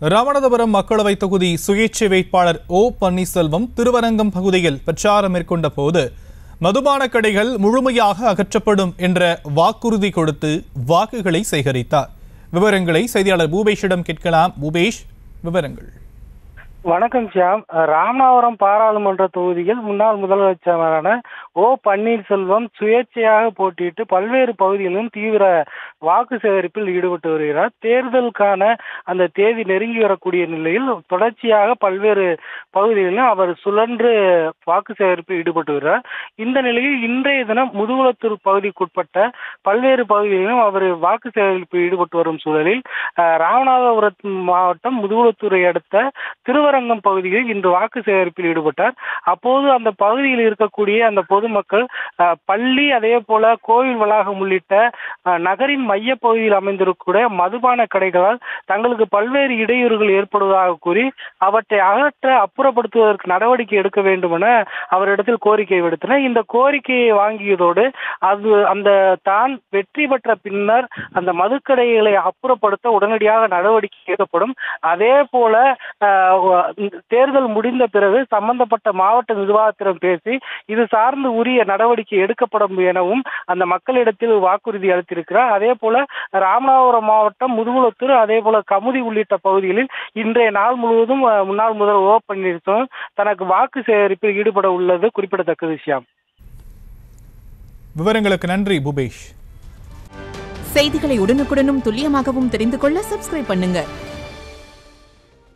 ராமநாதபுரம் மக்களவைத் தொகுதி சுயேட்சை வேட்பாளர் ஓ பன்னீர்செல்வம் திருவரங்கம் பகுதியில் பிரச்சாரம் மேற்கொண்ட போது மதுபான கடைகள் முழுமையாக அகற்றப்படும் என்ற வாக்குறுதி கொடுத்து வாக்குகளை சேகரித்தார் விவரங்களை செய்தியாளர் பூபேஷிடம் கேட்கலாம் பூபேஷ் விவரங்கள் வணக்கம் ஷியாம் ராமநாதபுரம் பாராளுமன்ற தொகுதியில் முன்னாள் முதலமைச்சரான ஓ பன்னீர்செல்வம் சுயேட்சையாக போட்டியிட்டு பல்வேறு பகுதிகளிலும் தீவிர வாக்கு சேகரிப்பில் ஈடுபட்டு வருகிறார் தேர்தலுக்கான அந்த தேதி நெருங்கி வரக்கூடிய நிலையில் தொடர்ச்சியாக பல்வேறு பகுதிகளிலும் அவர் சுழன்று வாக்கு சேகரிப்பில் ஈடுபட்டு வருகிறார் இந்த நிலையில் இன்றைய தினம் முதுகுளத்தூர் பகுதிக்குட்பட்ட பல்வேறு பகுதிகளிலும் அவர் வாக்கு சேகரிப்பில் ஈடுபட்டு வரும் சூழலில் அஹ், ராமநாதபுரம் மாவட்டம் முதுகுளத்தூரை அடுத்த திருவரங்கம் பகுதியில் இன்று வாக்கு சேகரிப்பில் ஈடுபட்டார் அப்போது அந்த பகுதியில் இருக்கக்கூடிய அந்த பொதுமக்கள் அஹ், பள்ளி அதே போல கோவில் வளாகம் உள்ளிட்ட அஹ், நகரின் மைய பகுதியில் அமைந்திருக்கக்கூடிய மதுபான கடைகளால் தங்களுக்கு பல்வேறு இடையூறுகள் ஏற்படுவதாக கூறி அவற்றை அகற்ற அப்புறப்படுத்துவதற்கு நடவடிக்கை எடுக்க வேண்டும் என அவரிடத்தில் கோரிக்கை விடுத்தனர் இந்த கோரிக்கையை வாங்கியதோடு அது அந்த தான் வெற்றி பெற்ற பின்னர் அந்த மதுக்கடைகளை அப்புறப்படுத்த உடனடியாக நடவடிக்கை எடுக்கப்படும் அதே போல அஹ், வ- இந்த தேர்தல் முடிந்த பிறகு சம்பந்தப்பட்ட மாவட்ட நிர்வாகத்திடம் பேசி இது சார்ந்து உரிய நடவடிக்கை எடுக்கப்படும் எனவும் அந்த மக்களிடத்தில் வாக்குறுதி அளித்திருக்கிறார் அதே போல ராமநாதபுரம் மாவட்டம் முதுகுளத்தூர் அதே போல கமுதி உள்ளிட்ட பகுதிகளில் இன்றைய நாள் முழுவதும் அஹ், முன்னாள் முதல்வர் ஓ பன்னீர்செல்வம் தனக்கு வாக்கு சேகரிப்பில் ஈடுபட உள்ளது குறிப்பிடத்தக்க விஷயம் விவரங்களுக்கு நன்றி பூபேஷ் செய்திகளை உடனுக்குடனும் துல்லியமாகவும் தெரிந்து கொள்ள சப்ஸ்கிரைப் பண்ணுங்க